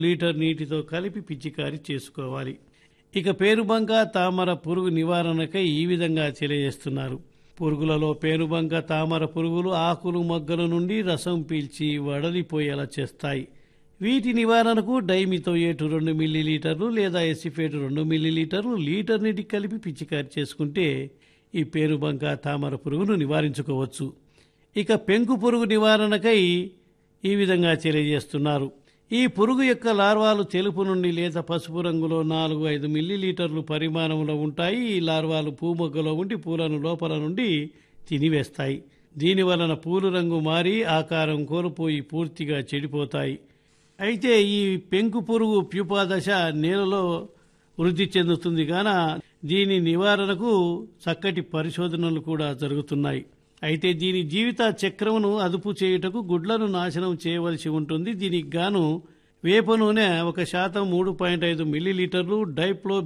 litre నీటితో కలిపి పిచికారి చేసుకోవాలి ఇక పేరుబంక తామర పురుగు నివారణకై ఈ విధంగా తెలియజేస్తున్నారు పురుగులలో పేనుబంక తామర పురుగులు ఆకులు మొగ్గల నుండి రసం పీల్చి వడలిపోయేలా చేస్తాయి వీటి నివారణకు డైమిథోయేటు రెండు మిల్లీలీటర్లు లేదా ఎసిఫేట్ రెండు మిల్లీలీటర్లు లీటర్ నీటికి కలిపి పిచికారి చేసుకుంటే ఈ పేనుబంక తామర పురుగును నివారించుకోవచ్చు ఇక పెంకు పురుగు నివారణకై ఈ విధంగా తెలియజేస్తున్నారు ఈ పురుగు యొక్క లార్వాలు తెలుపు నుండి లేత పసుపు రంగులో నాలుగు ఐదు మిల్లీలీటర్లు పరిమాణంలో ఉంటాయి ఈ లార్వాలు పూమొగ్గలో ఉండి పూలను లోపల నుండి తినివేస్తాయి దీని వలన పూలు రంగు మారి ఆకారం కోల్పోయి పూర్తిగా చెడిపోతాయి అయితే ఈ పెంకు పురుగు ప్యూపా దశ నేలలో వృద్ధి చెందుతుంది గాన దీని నివారణకు చక్కటి పరిశోధనలు కూడా జరుగుతున్నాయి అయితే దీని జీవిత చక్రమును అదుపు చేయుటకు గుడ్లను నాశనం చేయవలసి ఉంటుంది దీనికి గాను వేప నూనె ఒక శాతం మూడు పాయింట్ ఐదు మిల్లీలీటర్లు డైప్లో